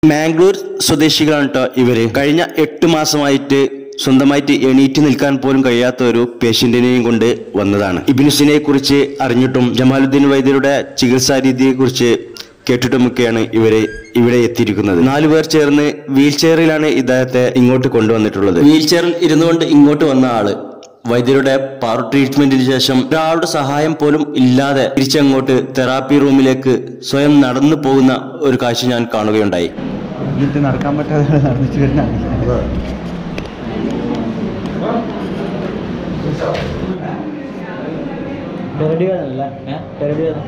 മാംഗ്ലൂർ സ്വദേശികളാണ് കേട്ടോ ഇവര് കഴിഞ്ഞ എട്ട് മാസമായിട്ട് സ്വന്തമായിട്ട് എണീറ്റ് നിൽക്കാൻ പോലും കഴിയാത്ത ഒരു പേഷ്യന്റിനെയും കൊണ്ട് വന്നതാണ് ഇബിനുസിനെ കുറിച്ച് അറിഞ്ഞിട്ടും ജമാലുദ്ദീൻ വൈദ്യരുടെ ചികിത്സാ രീതിയെ കുറിച്ച് കേട്ടിട്ടുമൊക്കെയാണ് ഇവര് ഇവിടെ എത്തിയിരിക്കുന്നത് നാലു പേർ ചേർന്ന് വീൽ ചെയറിലാണ് ഇദ്ദേഹത്തെ ഇങ്ങോട്ട് കൊണ്ടുവന്നിട്ടുള്ളത് വീൽ ചെയറിൽ ഇരുന്നുകൊണ്ട് ഇങ്ങോട്ട് വന്ന ആള് വൈദ്യരുടെ പവർ ട്രീറ്റ്മെന്റിന് ശേഷം ഒരാളുടെ സഹായം പോലും ഇല്ലാതെ തിരിച്ചങ്ങോട്ട് തെറാപ്പി റൂമിലേക്ക് സ്വയം നടന്നു പോകുന്ന ഒരു കാഴ്ച ഞാൻ കാണുകയുണ്ടായി എന്നിട്ട് നടക്കാൻ പറ്റാതെ നടന്നിട്ട് വരുന്നതാണ് പെരടി വേദനല്ല പെരടി വേദന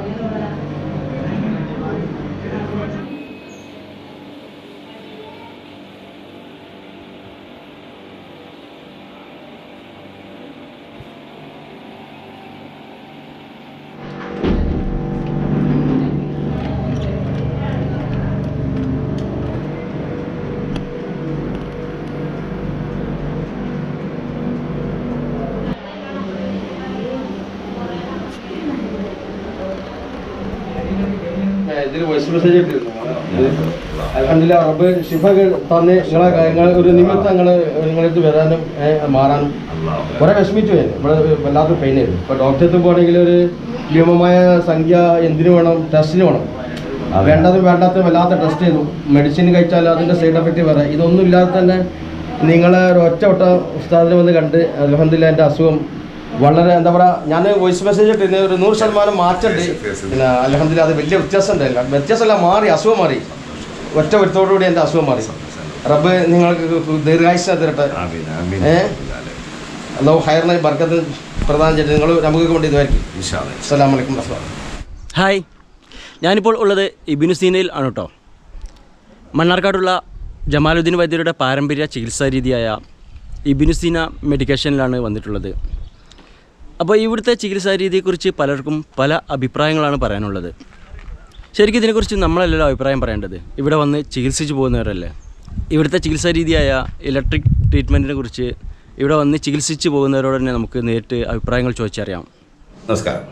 ഇതിൽ വോയിസ് മെസ്സേജ് ഇട്ടിരുന്നു അലഹമില്ല റബ്ബ് ഷിഫ തന്ന് നിങ്ങളെ നിങ്ങൾ ഒരു നിമിത്തം നിങ്ങൾ നിങ്ങളടുത്ത് വരാനും ഏ, മാറാനും കുറെ വിഷമിച്ചു ഞാൻ ഇവിടെ വല്ലാത്ത പെയിൻ ആയിരുന്നു ഇപ്പൊ ഡോക്ടറെ പോകണമെങ്കിൽ ഒരു ഭീമമായ സംഖ്യ എന്തിനു വേണം ടെസ്റ്റിന് വേണം വേണ്ടതും വേണ്ടാത്തതും വല്ലാത്ത ടെസ്റ്റ് ചെയ്തു മെഡിസിൻ കഴിച്ചാൽ അതിന്റെ സൈഡ് എഫക്റ്റ് വേറെ ഇതൊന്നും ഇല്ലാതെ തന്നെ നിങ്ങളെ ഒരു ഒറ്റ വട്ട ഉസ്താദിനെ വന്ന് കണ്ട് അലഹമില്ല എൻ്റെ അസുഖം വളരെ എന്താ പറയുക ഞാൻ വോയിസ് മെസ്സേജ് ഇട്ടിരുന്ന ഒരു നൂറ് ശതമാനം മാറ്റമുണ്ട് പിന്നെ അലഹമില്ല അത് വലിയ വ്യത്യാസം ഉണ്ടായില്ല വ്യത്യാസമല്ല മാറി അസുഖം മാറി ഒറ്റ വരുത്തോടുകൂടി എൻ്റെ അസുഖം മാറി റബ്ബ് നിങ്ങൾക്ക് ദീർഘായുസ് തരട്ടെ ഏ അല്ലോ ഹയറിനായി ബർക്കത്ത് പ്രദാനം ചെയ്തിട്ട് നിങ്ങൾ നമുക്ക് വേണ്ടി ഇതുമായിരിക്കും അസ്സലാമു അലൈക്കും വസ്സലാം ഹായ് ഞാനിപ്പോൾ ഉള്ളത് ഇബിനുസീനയിൽ ആണ് കേട്ടോ മണ്ണാർക്കാടുള്ള ജമാലുദ്ദീൻ വൈദ്യരുടെ പാരമ്പര്യ ചികിത്സാ രീതിയായ ഇബിനുസീന മെഡിക്കേഷനിലാണ് വന്നിട്ടുള്ളത് അപ്പോൾ ഇവിടുത്തെ ചികിത്സാ രീതിയെക്കുറിച്ച് പലർക്കും പല അഭിപ്രായങ്ങളാണ് പറയാനുള്ളത് ശരിക്കും ഇതിനെക്കുറിച്ച് നമ്മളല്ലല്ലോ അഭിപ്രായം പറയേണ്ടത് ഇവിടെ വന്ന് ചികിത്സിച്ച് പോകുന്നവരല്ലേ ഇവിടുത്തെ ചികിത്സാ രീതിയായ ഇലക്ട്രിക് ട്രീറ്റ്മെൻറ്റിനെ കുറിച്ച് ഇവിടെ വന്ന് ചികിത്സിച്ച് പോകുന്നവരോട് തന്നെ നമുക്ക് നേരിട്ട് അഭിപ്രായങ്ങൾ ചോദിച്ചറിയാം നമസ്കാരം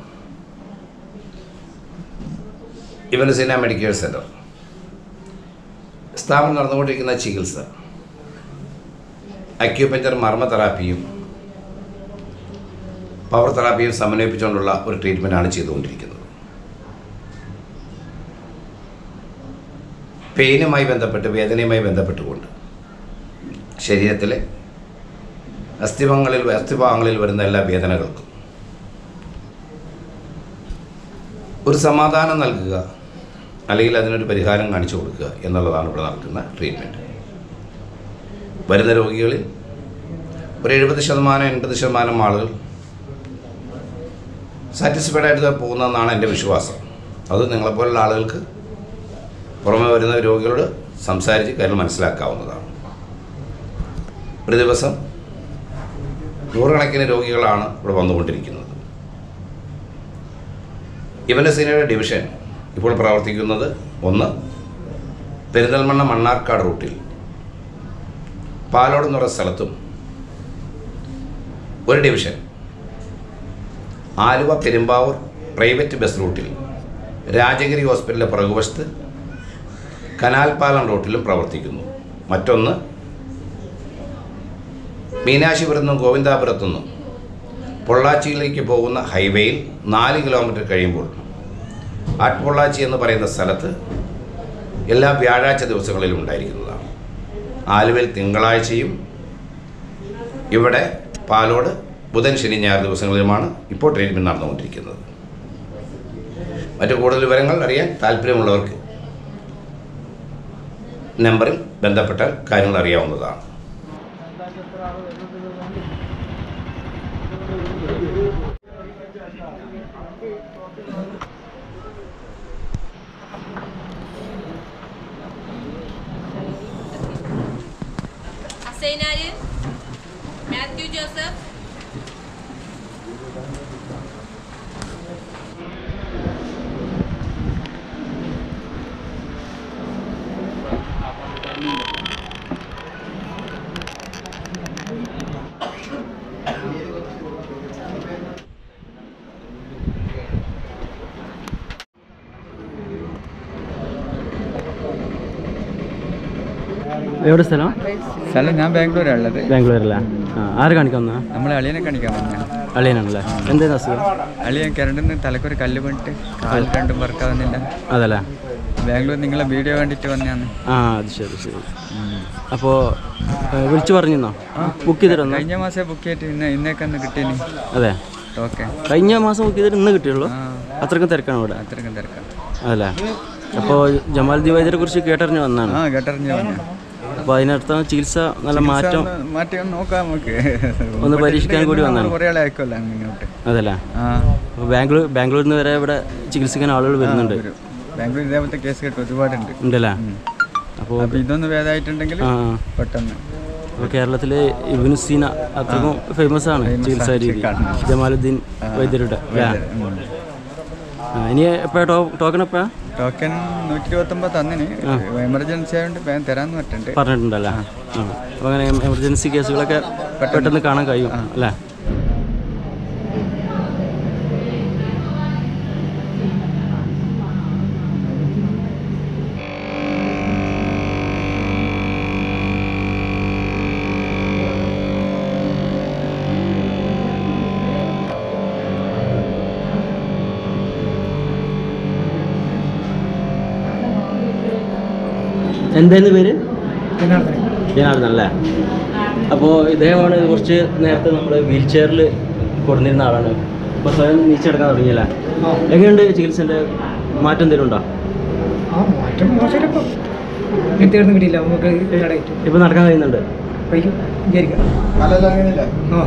ഇവനസീന മെഡിക്കൽ സെൻറ്റർ സ്ഥാപനം നടന്നുകൊണ്ടിരിക്കുന്ന ചികിത്സ അക്യൂപഞ്ചർ മർമ്മ തെറാപ്പിയും പവർ തെറാപ്പിയും സമന്വയിപ്പിച്ചുകൊണ്ടുള്ള ഒരു ട്രീറ്റ്മെൻറ്റാണ് ചെയ്തുകൊണ്ടിരിക്കുന്നത് പെയിനുമായി ബന്ധപ്പെട്ട് വേദനയുമായി ബന്ധപ്പെട്ടുകൊണ്ട് ശരീരത്തിലെ അസ്ഥിഭങ്ങളിൽ അസ്ഥിഭാഗങ്ങളിൽ വരുന്ന എല്ലാ വേദനകൾക്കും ഒരു സമാധാനം നൽകുക അല്ലെങ്കിൽ അതിനൊരു പരിഹാരം കാണിച്ചു കൊടുക്കുക എന്നുള്ളതാണ് ഇവിടെ നടക്കുന്ന ട്രീറ്റ്മെൻറ്റ് വരുന്ന രോഗികളിൽ ഒരു എഴുപത് ശതമാനം എൺപത് ശതമാനം ആളുകൾ സാറ്റിസ്ഫൈഡ് ആയിട്ട് പോകുന്നതെന്നാണ് എൻ്റെ വിശ്വാസം അത് നിങ്ങളെപ്പോലുള്ള ആളുകൾക്ക് പുറമെ വരുന്ന രോഗികളോട് സംസാരിച്ച് കാര്യം മനസ്സിലാക്കാവുന്നതാണ് ഒരു ദിവസം നൂറുകണക്കിന് രോഗികളാണ് ഇവിടെ വന്നുകൊണ്ടിരിക്കുന്നത് ഇവൻ്റെ സീനിയർ ഡിവിഷൻ ഇപ്പോൾ പ്രവർത്തിക്കുന്നത് ഒന്ന് പെരിന്തൽമണ്ണ മണ്ണാർക്കാട് റൂട്ടിൽ പാലോട് എന്ന് പറയുന്ന സ്ഥലത്തും ഒരു division Aluva Perumbavoor private bus റൂട്ടിൽ രാജഗിരി ഹോസ്പിറ്റലിലെ പുറകുവശത്ത് കനാൽപാലം റൂട്ടിലും പ്രവർത്തിക്കുന്നു മറ്റൊന്ന് മീനാശിപുരത്തു നിന്നും ഗോവിന്ദാപുരത്തു നിന്നും പൊള്ളാച്ചിയിലേക്ക് പോകുന്ന ഹൈവേയിൽ നാല് കിലോമീറ്റർ കഴിയുമ്പോൾ ആട്ട്പൊള്ളാച്ചി എന്ന് പറയുന്ന സ്ഥലത്ത് എല്ലാ വ്യാഴാഴ്ച ദിവസങ്ങളിലും ഉണ്ടായിരിക്കുന്നതാണ് ആലുവയിൽ തിങ്കളാഴ്ചയും ഇവിടെ പാലോട് ബുധൻ ശനി ഞായർ ദിവസങ്ങളിലുമാണ് ഇപ്പോൾ ട്രീറ്റ്മെൻറ്റ് നടന്നുകൊണ്ടിരിക്കുന്നത് മറ്റു കൂടുതൽ വിവരങ്ങൾ അറിയാൻ താല്പര്യമുള്ളവർക്ക് നമ്പറിൽ ബന്ധപ്പെട്ടാൽ കാര്യങ്ങൾ അറിയാവുന്നതാണ് അസൈനാര് മാത്യു ജോസഫ് എവിടെ സ്ഥലം സ്ഥലം ഞാൻ ബാംഗ്ലൂരാണ് ഉള്ളത് ബാംഗ്ലൂരല്ലേ ആ ആര് കാണിക്കാൻ വന്നാ നമ്മളെ അളിയനെ കാണിക്കാൻ വന്ന അളിയനാണല്ലേ എന്തായിരുന്നു അസുഖം അളിയൻ കിരണ്ടിന്ന് തലക്കൊരു കല്ല് വീണിട്ട് കാൽ രണ്ടും വർക്കാവുന്നില്ല അതല്ലേ ബാംഗ്ലൂർ നിങ്ങളെ വീഡിയോ കണ്ടിട്ട് വന്നതാണ് ആ അത് ശരി ശരി അപ്പോൾ വിളിച്ചു പറഞ്ഞിരുന്നോ ബുക്ക് ചെയ്തിരുന്നോ കഴിഞ്ഞ മാസം ബുക്ക് ചെയ്തിട്ട് ഇന്ന് ഇന്നേക്ക് ഒന്ന് കിട്ടീനി അതെ ഓക്കെ കഴിഞ്ഞ മാസം ബുക്ക് ചെയ്തിട്ട് ഇന്ന് കിട്ടിയുള്ളൂ ആ അത്രയ്ക്കും തിരക്കാണ് ഇവിടെ അത്രയ്ക്കും തിരക്കാം അതല്ലേ അപ്പോൾ ജമാൽ വൈദ്യരെ കുറിച്ച് കേട്ടറിഞ്ഞ് വന്നതാണ് ആ കേട്ടറിഞ്ഞു വന്ന അപ്പോൾ അതിനർത്ഥം ചികിത്സ നല്ല മാറ്റം മാറ്റി ഒന്ന് നോക്കാം നമുക്ക് ഒന്ന് പരീക്ഷിക്കാൻ കൂടി വന്നതാണ്. കുറേ ആളെ അയക്കുമല്ലോ ഇങ്ങോട്ട് അതല്ലേ ആ അപ്പോൾ ബാംഗ്ലൂർ ബാംഗ്ലൂരിൽ നിന്ന് വരെ ഇവിടെ ചികിത്സിക്കാൻ ആളുകൾ വരുന്നുണ്ട് വരും. ബാംഗ്ലൂർ ഇതേപോലത്തെ കേസ് കിട്ടും ഒരുപാടുണ്ട് ഉണ്ടല്ലേ അപ്പോൾ അപ്പൊ ഇതൊന്ന് ഭേദമായിട്ടുണ്ടെങ്കിൽ ആ പെട്ടെന്ന് അപ്പോൾ കേരളത്തിലെ ഇബ്നു സീന അത്രക്കും ഫേമസ് ആണ് ചികിത്സാ രീതി ജമാലുദ്ദീൻ വൈദ്യരുടെ അല്ലേ ആ, ഇനി എപ്പോഴാ ടോക്കൺ എപ്പോഴാ ടോക്കൺ നൂറ്റി ഇരുപത്തൊമ്പത് തന്നിന് എമർജൻസി ആയതുകൊണ്ട് വേഗം തരാന്ന് പറഞ്ഞിട്ടുണ്ട് പറഞ്ഞിട്ടുണ്ടല്ലേ ആ അപ്പോൾ അങ്ങനെ എമർജൻസി കേസുകളൊക്കെ പെട്ടെന്ന് കാണാൻ കഴിയും അല്ലേ എന്തായിരുന്നു പേര് ജനാർദ്ദൻ അല്ലേ അപ്പോൾ ഇദ്ദേഹമാണ് കുറച്ച് നേരത്തെ നമ്മൾ വീൽ ചെയറിൽ കൊടുന്നിരുന്ന ആളാണ് ഇപ്പോൾ സ്വയം നീച്ചെടുക്കാൻ തുടങ്ങിയല്ലേ എങ്ങനെയുണ്ട് ചികിത്സൻ്റെ മാറ്റം എന്തെങ്കിലും ഉണ്ടോ ആ മാറ്റം മോശമില്ലപ്പം എത്തിയൊന്നും കിട്ടിയില്ല നമുക്ക് ഇടയിട്ട് ഇപ്പോൾ നടക്കാൻ കഴിയുന്നുണ്ട് വൈകും വിചാരിക്കാം ആ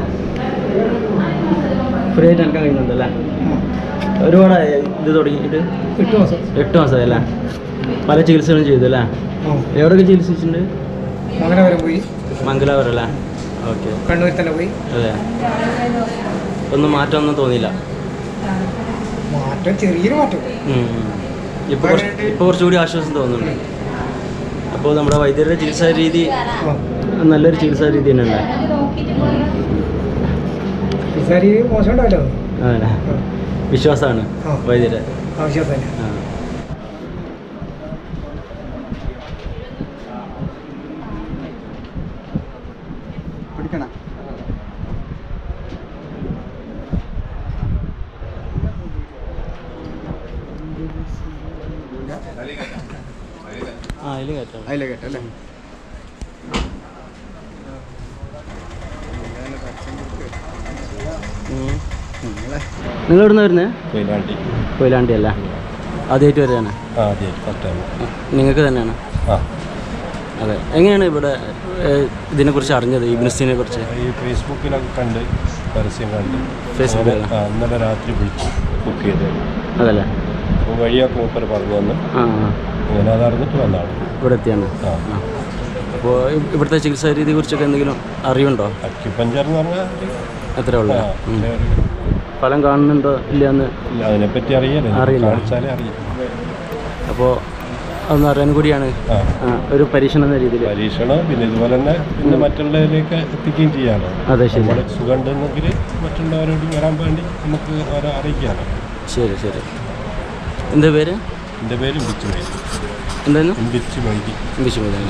ഫ്രീ ആയിട്ട് നടക്കാൻ കഴിയുന്നുണ്ട് അല്ലേ ഒരുപാടായി ഇത് തുടങ്ങിയിട്ട് എട്ട് മാസം എട്ട് മാസമായി അല്ലേ പല ചികിത്സകളും ചെയ്തു അല്ലേ ആ എവിടെയൊക്കെ ചികിത്സിച്ചിട്ടുണ്ട് മംഗലപുരം പോയി മംഗലാപുരം അല്ലേ ഓക്കെ കണ്ണൂരിൽ തന്നെ പോയി അതെ ഒന്നും മാറ്റമൊന്നും തോന്നിയില്ല മാറ്റം ചെറിയൊരു മാറ്റം ഉം, ഉം. ഇപ്പൊ കുറച്ച് ഇപ്പൊ കുറച്ചുകൂടി ആശ്വാസം തോന്നുന്നുണ്ട് അപ്പോൾ നമ്മുടെ വൈദ്യരുടെ ചികിത്സാ രീതി ആ നല്ലൊരു ചികിത്സാ രീതി തന്നെയല്ലേ പിസാരി മോശം ഉണ്ടാവില്ല അതെ വിശ്വാസമാണ് ആ. വൈദ്യരെ ആവശ്യം തന്നെ ആ. പിടിക്കണം ആ അതിൽ കയറ്റാം അതിലെ കേട്ടല്ലേ നിങ്ങൾ എവിടെ നിന്ന് വരുന്നത് കൊയിലാണ്ടി കൊയിലാണ്ടി അല്ല ആദ്യമായിട്ട് വരികയാണ് ആ അതെ ഫസ്റ്റ് ടൈം നിങ്ങൾക്ക് തന്നെയാണ് ആ അതെ എങ്ങനെയാണ് ഇവിടെ ഏഹ്, ഇതിനെക്കുറിച്ച് അറിഞ്ഞത് ഈ ബിസിനെ കുറിച്ച് ഈ ഫേസ്ബുക്കിലൊക്കെ കണ്ട് പരസ്യം കണ്ട് ഫേസ്ബുക്കിൽ ആ ഇന്നലെ രാത്രി വിളിച്ചു ബുക്ക് ചെയ്ത് അതല്ലേ അപ്പോൾ വഴിയൊക്കെ മൂപ്പർ പറഞ്ഞു തന്നു ആ ആ അങ്ങനെ അത് അറിഞ്ഞിട്ട് വന്നതാണ് ഇവിടെ എത്തിയാണ് ആ ആ അപ്പോൾ ഇവിടുത്തെ ചികിത്സാ രീതിയെ കുറിച്ചൊക്കെ എന്തെങ്കിലും അറിവുണ്ടോ അക്യുപഞ്ചർ എന്ന് പറഞ്ഞാൽ അത്രേ ഉള്ളൂ ആ, ഉം. ഇല്ല, ഒരു- ഫലം കാണുന്നുണ്ടോ ഇല്ല എന്ന് ഇല്ല, അതിനെപ്പറ്റി അറിയാലോ അറിയില്ല. കാണിച്ചാലേ അറിയാം അപ്പോൾ അതൊന്ന് അറിയാൻ കൂടിയാണ് ആ ആ, ഒരു പരീക്ഷണം എന്ന രീതിയിൽ പരീക്ഷണം പിന്നെ ഇതുപോലെ തന്നെ പിന്നെ മറ്റുള്ളവരിലേക്ക് എത്തിക്കുകയും ചെയ്യാനോ അതെ ശരി നമ്മൾ സുഖമുണ്ടെന്നെങ്കിൽ മറ്റുള്ളവരോട് വരാൻ വേണ്ടി നമുക്ക് അവരെ അറിയിക്കാനോ ശരി ശരി എന്താ പേര് എൻ്റെ പേര് ബിച്ചു മൈതി എന്തായിരുന്നു ബിച്ചു മൈതി വിശ്വനാഥൻ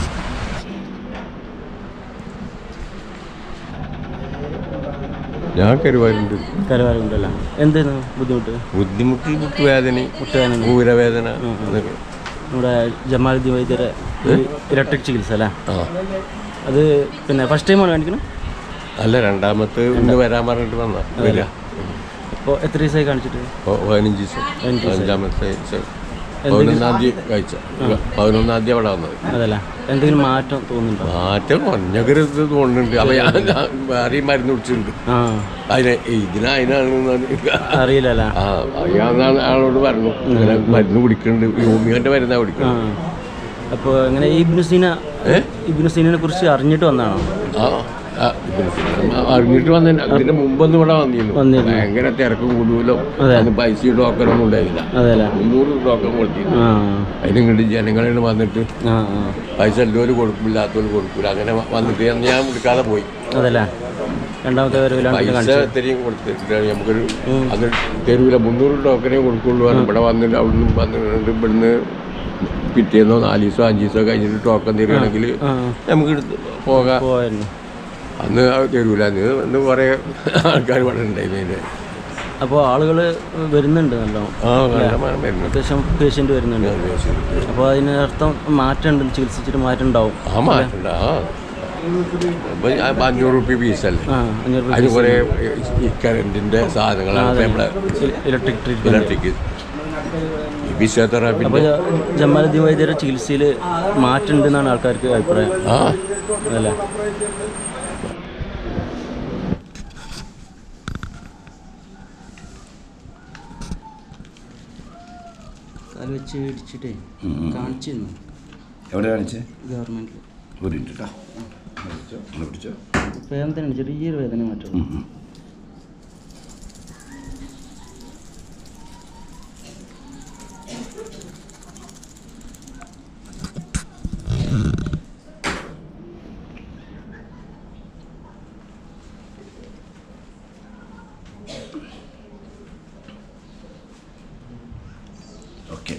ഞാൻ കരുവാരുണ്ട് കരവാരുണ്ടല്ലോ എന്തായിരുന്നു ബുദ്ധിമുട്ട് ബുദ്ധിമുട്ട് മുട്ടുവേദന മുട്ടുവേദന ഊരവേദന ഇതൊക്കെ. നമ്മുടെ ജമാലുദ്ദീൻ വൈദ്യരെ ഇലക്ട്രിക് ചികിത്സ അല്ലേ ആ അത് പിന്നെ ഫസ്റ്റ് ടൈമാണ് കാണിക്കണം അല്ല രണ്ടാമത്തെ ഇന്ന് വരാൻ പറഞ്ഞിട്ട് വന്ന വരിക അപ്പോൾ എത്ര ദിവസമായി കാണിച്ചിട്ട് ഇപ്പോൾ പതിനഞ്ച് ദിവസം പതിനഞ്ച് ദിവസം. അഞ്ചാമത്തെ ദിവസം പതിനൊന്നാം തീയതി കഴിച്ച പതിനൊന്നാം തീയതി അവിടെ വന്നത് അതല്ല എന്തെങ്കിലും മാറ്റം തോന്നുന്നുണ്ടോ മാറ്റം കുറഞ്ഞൊരു ഇത് തോന്നുന്നുണ്ട് അപ്പൊ ഞാൻ ഞാൻ വേറെ മരുന്ന് കുടിച്ചിട്ടുണ്ട് ആ അതിനെ ഇതിന് അതിനാണ് അറിയില്ലല്ലേ ആ ഞാൻ ആളോട് പറഞ്ഞു ഇങ്ങനെ മരുന്ന് കുടിക്കുന്നുണ്ട് യൂമിയോന്റെ മരുന്നാ ആ കുടിക്കുന്നത് അപ്പോൾ ഇങ്ങനെ ഈ ഇബ്നുസീന ഇബ്നുസീനെ കുറിച്ച് അറിഞ്ഞിട്ട് വന്നാണോ ആ ആ, ഇതിന് അറിഞ്ഞിട്ട് വന്ന അതിന്റെ മുമ്പൊന്നും ഇവിടെ വന്നിരുന്നു വന്നിരുന്നു. ഭയങ്കര തിരക്കും കൂടുതലും അതെ. അന്ന് പൈസ ടോക്കനൊന്നും ഉണ്ടായില്ല അതെല്ലേ മുന്നൂറ് ടോക്കൺ കൊടുത്തിരുന്നു ആ അതിനിങ്ങോട്ട് ജനങ്ങളിൽ വന്നിട്ട് ആ ആ പൈസ എല്ലാവരും കൊടുക്കില്ലാത്തവർ കൊടുക്കില്ല അങ്ങനെ വന്നിട്ട് അന്ന് ഞാൻ എടുക്കാതെ പോയി അതല്ലേ രണ്ടാമത്തെ വരവിലാണ് പൈസ കാണിച്ചത് ഇത്രയും കൊടുത്തിട്ട് നമുക്കൊരു അത് തരൂല മുന്നൂറ് ടോക്കനേ കൊടുക്കുള്ളൂ പറഞ്ഞു. ഇവിടെ വന്നിട്ട് അവിടുന്ന് വന്നിട്ട് ഇവിടുന്ന് പിറ്റേന്നോ നാല് ദിവസമോ അഞ്ച് ദിവസമോ കഴിഞ്ഞിട്ട് ടോക്കൺ തരികയാണെങ്കിൽ ആ. നമുക്ക് എടുത്ത് പോകാം പോവായിരുന്നു അന്ന് അത് തരൂല അന്ന് അന്ന് കുറേ ആൾക്കാർ ഇവിടെ ഉണ്ടായിരുന്നു അതിൻ്റെ അപ്പോൾ ആളുകൾ വരുന്നുണ്ട് നല്ലോണം ആ കണ്ടമാനം വരുന്നുണ്ട് അത്യാവശ്യം പേഷ്യൻ്റ് വരുന്നുണ്ട് അപ്പോൾ അതിനർത്ഥം മാറ്റമുണ്ട് ചികിത്സിച്ചിട്ട് മാറ്റം ഉണ്ടാവും ആ മാറ്റണ്ട ആ ഇപ്പൊ ഞാൻ ഇപ്പൊ അഞ്ഞൂറ് റുപ്യ ഫീസല്ലേ ആ അഞ്ഞൂറ് രൂപ അതിന് fees കുറേ ഈ കറണ്ടിൻ്റെ സാധനങ്ങളാണ് ഇപ്പൊ നമ്മളെ ഇലക്ട്രിക് ട്രീറ്റ്മെൻറ്റ് ഇലക്ട്രിക് ഫിസിയോതെറാപ്പി അപ്പോൾ ജമാലുദ്ദീൻ വൈദ്യരുടെ ചികിത്സയിൽ മാറ്റമുണ്ടെന്നാണ് ആൾക്കാർക്ക് അഭിപ്രായം ആ അല്ലേ അത് വെച്ച് ഇടിച്ചിട്ടേ കാണിച്ചിരുന്നു എവിടെ കാണിച്ചേ ഗവൺമെൻറ്റിൽ ഒരു മിനിറ്റ് കേട്ടോ ഒന്ന് പിടിച്ചോ വേദന ചെറിയൊരു വേദന മാറ്റും ഓക്കെ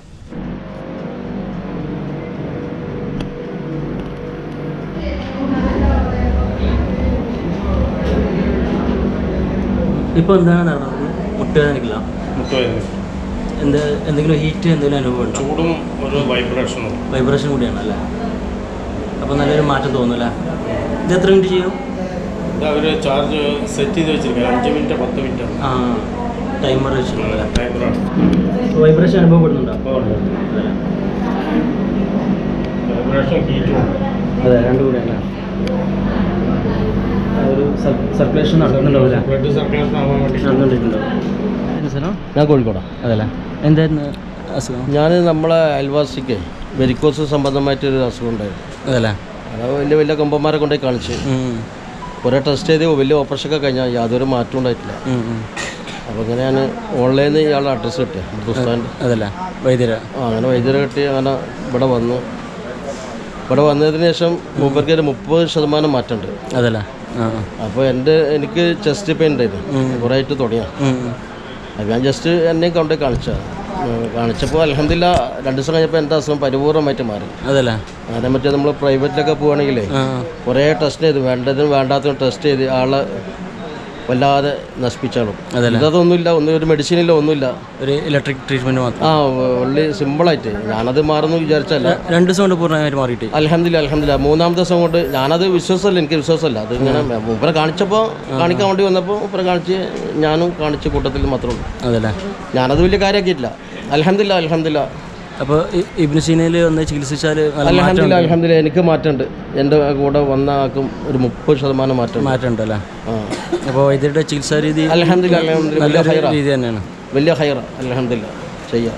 ഇപ്പോൾ എന്താണ് നടന്നത് മുട്ടുവേദനയ്ക്കില്ല എന്ത് എന്തെങ്കിലും ഹീറ്റ് എന്തെങ്കിലും അനുഭവം ഉണ്ടോ ചൂടും ഒരു വൈബ്രേഷനും വൈബ്രേഷൻ കൂടിയാണ് അല്ലേ അപ്പോൾ നല്ലൊരു മാറ്റം തോന്നുന്നല്ലേ ഇത് എത്ര മിനിറ്റ് ചെയ്യും ഇത് അവർ ചാർജ് സെറ്റ് ചെയ്ത് വെച്ചിരിക്കുക അഞ്ച് മിനിറ്റ് പത്ത് മിനിറ്റ് ആ ടൈമർ വെച്ചിട്ടുണ്ടല്ലേ ടൈമറാണ് വൈബ്രേഷൻ അനുഭവപ്പെടുന്നുണ്ടോ അതെ വൈബ്രേഷൻ ഹീറ്റും അതെ രണ്ടും കൂടെയല്ലേ ആ, ഒരു സർക്കുലേഷൻ നടക്കുന്നുണ്ടാവില്ല ബ്ലഡ് സർക്കുലേഷൻ ആവാൻ വേണ്ടി നടന്നുകൊണ്ടിട്ടുണ്ടാവും സ്ഥലം ഞാൻ കോഴിക്കോടാ അതല്ലേ എന്തായിരുന്നു അസുഖം ഞാൻ നമ്മളെ അയൽവാസിക്ക് വെരിക്കോസ് സംബന്ധമായിട്ടൊരു അസുഖം ഉണ്ടായിരുന്നു അതല്ലേ അത് വലിയ വലിയ കൊമ്പന്മാരെ കൊണ്ടുപോയി കാണിച്ച് കുറേ ടെസ്റ്റ് ചെയ്ത് വലിയ ഓപ്പറേഷനൊക്കെ കഴിഞ്ഞാൽ യാതൊരു മാറ്റം ഉണ്ടായിട്ടില്ല അപ്പോൾ ഇങ്ങനെ ഞാൻ ഓൺലൈനിൽ നിന്ന് ഇയാളുടെ അഡ്രസ്സ് കിട്ടി ഹിന്ദുസ്ഥാൻ്റെ അതല്ലേ വൈദ്യര ആ അങ്ങനെ വൈദ്യുതി കിട്ടി അങ്ങനെ ഇവിടെ വന്നു ഇവിടെ വന്നതിന് ശേഷം മൂപ്പർക്ക് ഒരു മുപ്പത് ശതമാനം മാറ്റമുണ്ട് അതല്ലേ ആ ആ. അപ്പോൾ എൻ്റെ എനിക്ക് ചെസ്റ്റ് പെയിൻ ഉണ്ടായിരുന്നു കുറേ ആയിട്ട് തുടങ്ങിയാണ് ഉം, ഉം. അപ്പോൾ ഞാൻ ജസ്റ്റ് എന്നെയും കൊണ്ട് കാണിച്ചത് കാണിച്ചപ്പോൾ അലഹമില്ല രണ്ട് ദിവസം കഴിഞ്ഞപ്പോൾ എൻ്റെ അസുഖം പരിപൂർണ്ണമായിട്ട് മാറി അതല്ലേ അതേ മറ്റേ നമ്മൾ പ്രൈവറ്റിലൊക്കെ പോവുകയാണെങ്കിലേ ആ കുറേ ടെസ്റ്റ് ചെയ്ത് വേണ്ടതും വേണ്ടാത്തതും ടെസ്റ്റ് ചെയ്ത് ആളെ വല്ലാതെ നശിപ്പിച്ചാളും അതല്ലേ? ഇതൊന്നുമില്ല ഒന്നും ഒരു മെഡിസിനില്ല ഒന്നുമില്ല ഒരു ഇലക്ട്രിക് ട്രീറ്റ്മെൻറ്റ് മാത്രം ആ ഉള്ളി സിമ്പിളായിട്ട് ഞാനത് മാറുന്നു വിചാരിച്ചല്ല രണ്ട് ദിവസം കൊണ്ട് പൂർണ്ണമായിട്ട് മാറിയിട്ട് അലഹമില്ല അലഹമില്ല മൂന്നാമത്തെ ദിവസം കൊണ്ട് ഞാനത് വിശ്വാസമല്ല എനിക്ക് വിശ്വാസമല്ല അത് ഇങ്ങനെ മൂപ്പരെ കാണിച്ചപ്പോൾ കാണിക്കാൻ വേണ്ടി വന്നപ്പോൾ മൂപ്പരെ കാണിച്ച് ഞാനും കാണിച്ച കൂട്ടത്തിൽ മാത്രമേ ഉള്ളൂ അതല്ലേ ഞാനത് വലിയ കാര്യമാക്കിയിട്ടില്ല അലഹമില്ല അലഹമില്ല അപ്പോൾ ഇബിന് സീനയിൽ ഒന്ന് ചികിത്സിച്ചാൽ നല്ല അലഹമില്ല മാറ്റം അലഹമില്ല എനിക്ക് മാറ്റമുണ്ട് എൻ്റെ കൂടെ വന്ന ആൾക്കും ഒരു മുപ്പത് ശതമാനം മാറ്റം മാറ്റമുണ്ട് അല്ലേ ആ അപ്പോൾ വൈദ്യരുടെ ചികിത്സാ രീതി അൽഹംദുലില്ലാ, അൽഹംദുലില്ലാ. നല്ലൊരു വലിയ ഹൈറാ. രീതി തന്നെയാണ് വലിയ ഹൈറ അലഹമില്ല ചെയ്യാം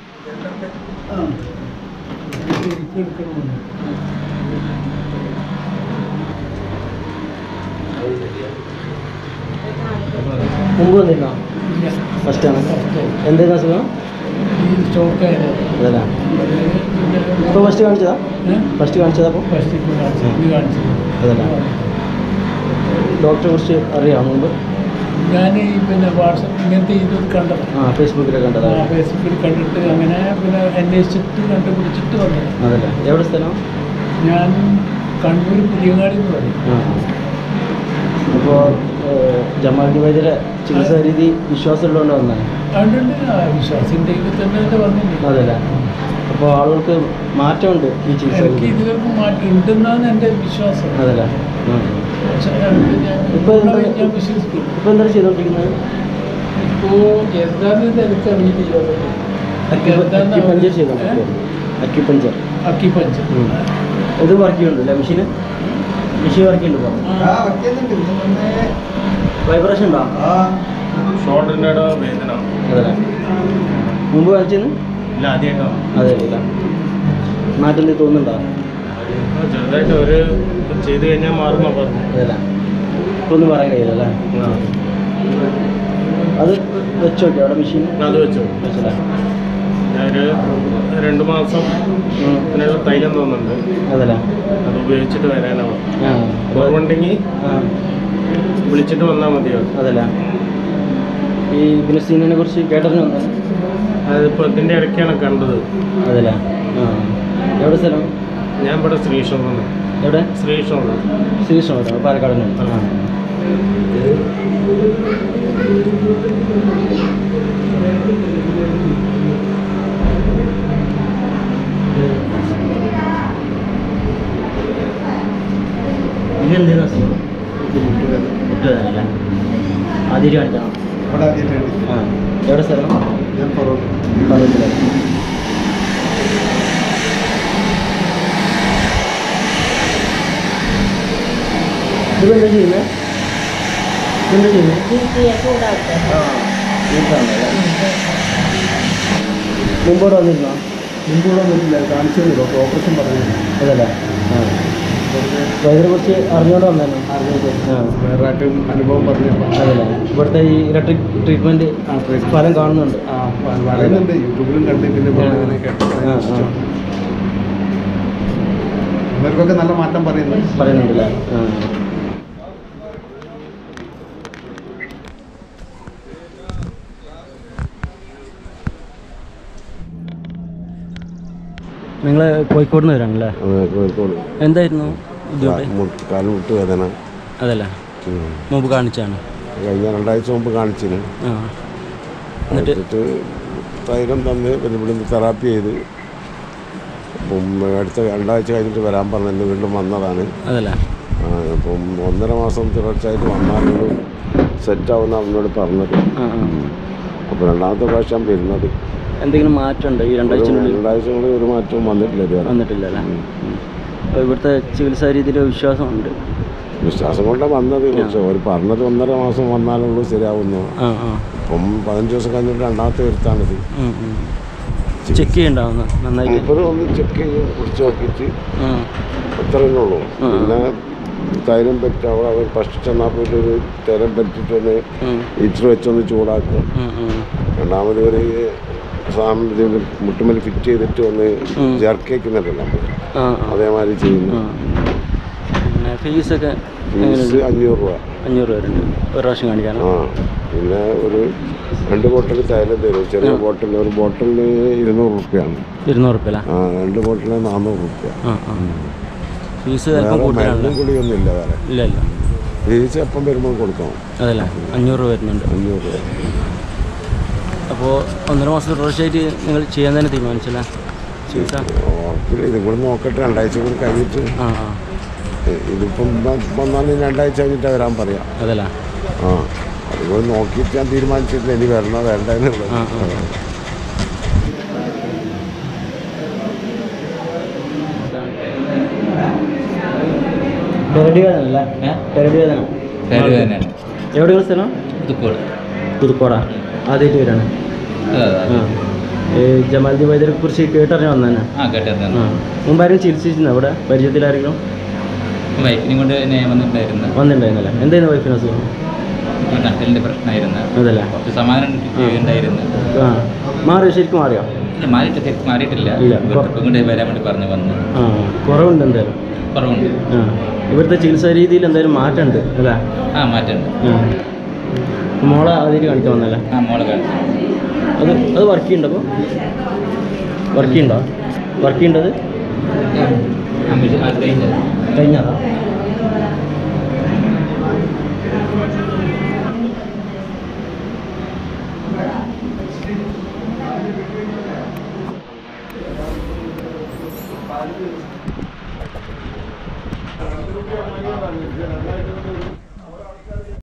മുമ്പ് വന്നിരുന്നോ ഫസ്റ്റാണ് എന്തായിരുന്നു അസുഖം അതല്ല ഇപ്പോൾ ഫസ്റ്റ് കാണിച്ചതാ ഫസ്റ്റ് കാണിച്ചതാ അപ്പോൾ അതല്ല ഡോക്ടറെ കുറിച്ച് അറിയാമോ മുമ്പ് ഞാൻ ഈ പിന്നെ വാട്സപ്പ് ഇങ്ങനത്തെ ഇത് കണ്ടത് ആ ഫേസ്ബുക്കിൽ കണ്ടതാ ആ ഫേസ്ബുക്കിൽ കണ്ടിട്ട് അങ്ങനെ പിന്നെ അന്വേഷിച്ചിട്ട് കണ്ടുപിടിച്ചിട്ട് വന്നത് അതല്ല എവിടെ സ്ഥലം ഞാൻ കണ്ണൂർ പുതിയങ്ങാടി എന്ന് പറയും ആ അപ്പോൾ ജമാൽ വൈദ്യരെ ചികിത്സാ രീതി വിശ്വാസമുള്ളതുകൊണ്ട് വന്നത് അതുകൊണ്ട് ആ വിശ്വാസം ദൈവത്തിൽ തന്നെ പറഞ്ഞില്ലേ അതല്ല അപ്പോൾ ആളുകൾക്ക് മാറ്റമുണ്ട് ഈ ചികിത്സ എനിക്ക് രീതി ഇതിലൊക്കെ മാറ്റം ഉണ്ടെന്നാണ് എൻ്റെ വിശ്വാസം അതല്ല പക്ഷേ അത് ഞാൻ ഇപ്പോൾ എന്താ ഞാൻ വിശ്വസിക്കുന്നു ഇപ്പോൾ എന്താണ് ചെയ്തുകൊണ്ടിരിക്കുന്നത് ഇപ്പോൾ എന്താണെന്ന് എനിക്കറിയില്ല അക്യുപഞ്ചർ ചെയ്തോണ്ട് അക്യുപഞ്ചർ അക്കിപ്പഞ്ച് ഇത് വർക്ക് ചെയ്യുന്നുണ്ട് അല്ലേ മെഷീന് മെഷീൻ വർക്ക് ചെയ്യുന്നുണ്ട് വൈബ്രേഷൻ ഉണ്ടോ ഷോൾഡറിൻ്റെ വേദന അതല്ലേ മുമ്പ് കാണിച്ചെന്ന് ഇല്ല ആദ്യമായിട്ടാണ് അതെ ഇല്ല മാറ്റം എന്തെങ്കിലും തോന്നുന്നുണ്ടോ ചെറുതായിട്ട് ഒരു ചെയ്ത് കഴിഞ്ഞാൽ മാറുന്ന പറഞ്ഞു അതല്ല ഇപ്പൊ ഒന്നും പറയാൻ കഴിയില്ല അല്ലേ അത് വെച്ച് നോക്കി അവിടെ മെഷീൻ അത് വെച്ചു വെച്ചല്ലേ ഞാനൊരു രണ്ട് മാസം അതിനുള്ള തൈലം തോന്നുന്നുണ്ട് അതല്ലേ അത് ഉപയോഗിച്ചിട്ട് വരാനാവും ആ കുറവുണ്ടെങ്കിൽ ആ വിളിച്ചിട്ട് വന്നാൽ മതിയോ അതല്ലേ ഈ ബിനസീനെ കുറിച്ച് കേട്ടറിഞ്ഞു വന്നത് അതിപ്പോൾ ഇതിൻ്റെ ഇടയ്ക്കാണ് കണ്ടത് അതല്ലേ ആ എവിടെ സ്ഥലം ഞാൻ ഇവിടെ ശ്രീശോഭം എവിടെ ശ്രീശോഭം ശ്രീകൃഷ്ണപുരം പാലക്കാട് തന്നെ ആ ഇതെന്തിനാ അസുഖം? മുട്ടുവേദനയല്ലേ? ആദ്യമായിട്ട് കാണിക്കണം ആ എവിടെ സ്ഥലം പറവൂരിലെ. ഇതെന്താ ചെയ്യുന്നത് ഇതെന്താ ചെയ്യുന്നത് ആ വീട്ടാണല്ലേ മുമ്പോട്ട് വന്നിരുന്നോ മുമ്പൂടെ വന്നിട്ടില്ല കാണിച്ചത് ഡോക്ടർ ഓപ്പറേഷൻ പറഞ്ഞു അതല്ലേ ആ വൈദ്യരെ കുറിച്ച് അറിഞ്ഞോണ്ട് വന്നായിരുന്നു ആ വേറെ ആയിട്ടും അനുഭവം പറഞ്ഞു അതല്ലേ ഇവിടുത്തെ ഈ ഇലക്ട്രിക് ട്രീറ്റ്മെന്റ് ഫലം കാണുന്നുണ്ട് ആ പറയുന്നുണ്ട് യൂട്യൂബിലും കണ്ട് പിന്നെ ആ. ഇങ്ങനെ കേട്ടു ആ, ആ. ഇവർക്കൊക്കെ നല്ല മാറ്റം പറയുന്നു പറയുന്നുണ്ടല്ലേ ആ നിങ്ങൾ കോഴിക്കോട് നിന്ന് വരാണല്ലേ കോഴിക്കോട് എന്തായിരുന്നു ബുദ്ധിമുട്ട് മുട്ട് കാല് മുട്ട് വേദന അതല്ലേ ഉം. മുമ്പ് കാണിച്ചാണ് കഴിഞ്ഞ രണ്ടാഴ്ച മുമ്പ് കാണിച്ചിന് ആ എന്നിട്ട് എന്നിട്ട് തൈലം തന്ന് പിന്നെ ഇവിടുന്ന് തെറാപ്പി ചെയ്ത് അപ്പം അടുത്ത രണ്ടാഴ്ച കഴിഞ്ഞിട്ട് വരാൻ പറഞ്ഞു വീണ്ടും വന്നതാണ് അതല്ലേ ആ, അപ്പം ഒന്നര മാസം തുടർച്ചയായിട്ട് വന്നാലും സെറ്റാവുന്ന അവനോട് പറഞ്ഞത് ആ ആ അപ്പോൾ രണ്ടാമത്തെ പ്രാവശ്യം വരുന്നത് എന്തെങ്കിലും മാറ്റമുണ്ടോ ഈ രണ്ടാഴ്ചനുള്ളിൽ രണ്ടാഴ്ച കൊണ്ട് ഒരു മാറ്റവും വന്നിട്ടില്ല ഇതുവരെ വന്നിട്ടില്ലല്ലേ അപ്പോൾ ഇവിടുത്തെ ചികിത്സാ രീതിയിൽ വിശ്വാസമുണ്ട് വിശ്വാസം കൊണ്ടാണ് വന്നത് പക്ഷെ അവർ പറഞ്ഞത് ഒന്നര മാസം വന്നാലുള്ളൂ ശരിയാവുന്നു ആ ആ അപ്പം പതിനഞ്ച് ദിവസം കഴിഞ്ഞിട്ട് രണ്ടാമത്തെ വരുത്താണിത് ചെക്ക് ചെയ്യണ്ടാവുന്ന നന്നായിട്ട് ഇവർ ഒന്ന് ചെക്ക് ചെയ്ത് കുടിച്ച് നോക്കിയിട്ട് ആ അത്രയേ ഉള്ളൂ ആ. പിന്നെ തൈലം പറ്റി അവിടെ അവർ ഫസ്റ്റ് ചെന്നാൽ പോയിട്ട് ഒരു തൈലം പറ്റിയിട്ടൊന്ന് ഉം. ഹീറ്റർ വെച്ചൊന്ന് ചൂടാക്കും ഉം, ഉം. രണ്ടാമത് ഒരു സാധനം ഇതിൽ മുട്ടുമേൽ ഫിറ്റ് ചെയ്തിട്ട് ഒന്ന് ഉം. ചേർക്കേക്കുന്നുണ്ടല്ലോ ആ ആ അതേമാതിരി ചെയ്യുന്നു ആ. പിന്നെ ഫീസൊക്കെ ഫീസ് അഞ്ഞൂറ് രൂപ അഞ്ഞൂറ് രൂപ ഉണ്ട് ഒരു പ്രാവശ്യം കാണിക്കാനോ ആ പിന്നെ ഒരു രണ്ട് ബോട്ടിൽ തൈലം തരും ചെറിയ ബോട്ടിൽ ഒരു ബോട്ടിലിന് ഇരുന്നൂറ് റുപ്യാണ് ഇരുന്നൂറ് റുപ്യ ആ രണ്ട് ബോട്ടിലിന് നാനൂറ് റുപ്യ ആ ആ ഫീസ് അല്പം വേറെ കൂടുതലാണ് മരുന്നും കുടിയൊന്നും ഇല്ല വേറെ ഇല്ല ഇല്ല ഫീസ് എപ്പം വരുമ്പോൾ കൊടുക്കണം അതല്ലേ അഞ്ഞൂറ് രൂപ വരുന്നുണ്ട് അഞ്ഞൂറ് രൂപ അപ്പോൾ ഒന്നര മാസം തുടർച്ചയായിട്ട് നിങ്ങൾ ചെയ്യാൻ തന്നെ തീരുമാനിച്ചല്ലേ ചികിത്സ ഉറപ്പില്ല ഇതും കൂടെ നോക്കട്ടെ രണ്ടാഴ്ച കൂടി കഴിഞ്ഞിട്ട് ആ ആ ഇ- ഇതിപ്പം ഇപ്പം വന്നാലും രണ്ടാഴ്ച കഴിഞ്ഞിട്ട് വരാൻ പറയാം അതല്ലേ ആ അതുപോലെ നോക്കിയിട്ട് ഞാൻ തീരുമാനിച്ചിട്ടില്ല ഇനി വരണോ വേണ്ടെന്നുള്ളത് ആ, ആ. പെരടി വേദന അല്ലേ പെരടി വേദന പെരടി വേദന. എവിടെയുള്ള സ്ഥലം പുതുക്കോട് പുതുക്കോടാ ആദ്യമായിട്ട് വരാണ് ആ ഈ ജമാൽദീൻ വൈദ്യരെ കുറിച്ച് കേട്ടറിഞ്ഞു വന്നതന്നെ ആ കേട്ടായിരുന്നു ആ മുമ്പാരും ചികിത്സിച്ചിരുന്നു അവിടെ പരിചയത്തിലാരെങ്കിലും വൈഫിനെയും കൊണ്ട് ഞാൻ വന്നിട്ടുണ്ടായിരുന്നു വന്നിട്ടുണ്ടായിരുന്നല്ലേ എന്തായിരുന്നു വൈഫിന് അസുഖം നട്ടലിൻ്റെ പ്രശ്നമായിരുന്നു അതല്ലേ കുറച്ച് സമാധാനം ഉണ്ടായിരുന്നു ആ മാറിയോ ശരിക്കും മാറിയോ ഇല്ല, മാറിയിട്ട് ശരിക്കും മാറിയിട്ടില്ല ഇല്ല. ഇവിടുത്തെ കൊണ്ട് വരാൻ വേണ്ടി പറഞ്ഞു വന്നു ആ കുറവുണ്ട് എന്തായാലും കുറവുണ്ട് ആ ഇവിടുത്തെ ചികിത്സാ രീതിയിൽ എന്തായാലും മാറ്റമുണ്ട് അല്ലേ ആ മാറ്റമുണ്ട് ആ മോളെ ആദ്യമായിട്ട് കാണിക്കാൻ വന്നല്ലേ ആ മോളെ കാണിച്ചു അത് അത് വർക്ക് ചെയ്യുന്നുണ്ടോ അപ്പോൾ വർക്ക് ചെയ്യുന്നുണ്ടോ വർക്ക് ചെയ്യേണ്ടത് കഴിഞ്ഞതാ